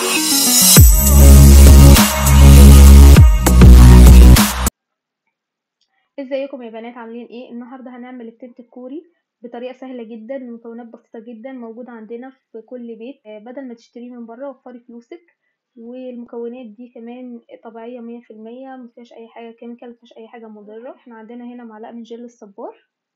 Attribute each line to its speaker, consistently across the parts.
Speaker 1: ازيكم يا بنات عاملين ايه النهارده هنعمل التنت الكوري بطريقه سهله جدا بمكونات بسيطه جدا موجوده عندنا في كل بيت آه، بدل ما تشتريه من بره وفري فلوسك والمكونات دي كمان طبيعيه مية في المية مفيهاش اي حاجه كيميكال مفيهاش اي حاجه مضره احنا عندنا هنا معلقه من جل الصبار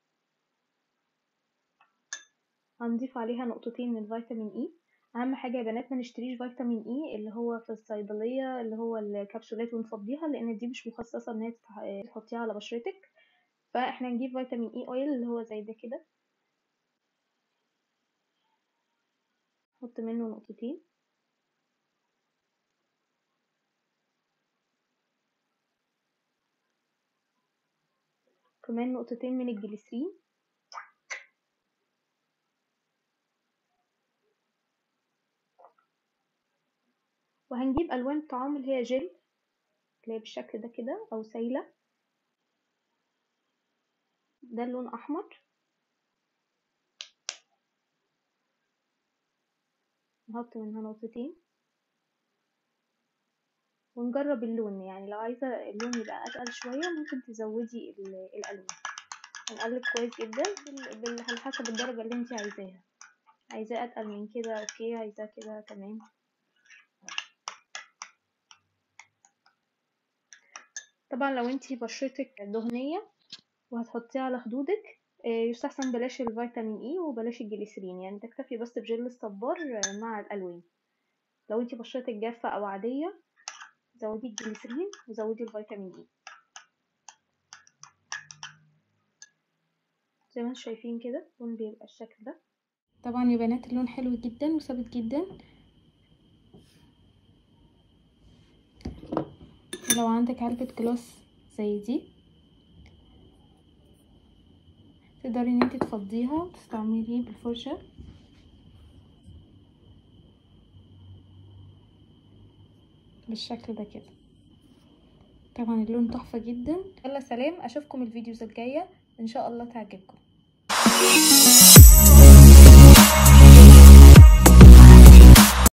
Speaker 1: هنضيف عليها نقطتين من فيتامين اي اهم حاجه يا بنات ما نشتريش فيتامين اي اللي هو في الصيدليه اللي هو الكبسولات ونفضيها لان دي مش مخصصه ان هي تحطيها على بشرتك فاحنا نجيب فيتامين اي اويل اللي هو زي ده كده نحط منه نقطتين كمان نقطتين من الجليسرين وهنجيب الوان الطعام اللي هي جل اللي هي بالشكل ده كده او سايله ده اللون احمر نحط منها نقطتين ونجرب اللون يعني لو عايزة اللون يبقى أتقل شوية ممكن تزودي الألوان هنقلب كويس جدا على حسب الدرجة اللي انت عايزاها عايزاه أتقل من كده اوكي عايزاه كده تمام طبعا لو انتي بشرتك دهنية وهتحطيه على خدودك يستحسن بلاش الفيتامين اي وبلاش الجليسرين يعني تكتفي بس بجل الصبار مع الالوان لو انتي بشرتك جافة او عادية زودي الجليسرين وزودي الفيتامين اي زي ما انتم شايفين كده اللون بيبقى الشكل ده طبعا يا بنات اللون حلو جدا وثابت جدا لو عندك علبة جلوس زي دي تقدري ان انت تفضيها وتستعمليه بالفرشة بالشكل ده كده طبعا اللون تحفة جدا يلا سلام اشوفكم الفيديوز الجاية ان شاء الله تعجبكم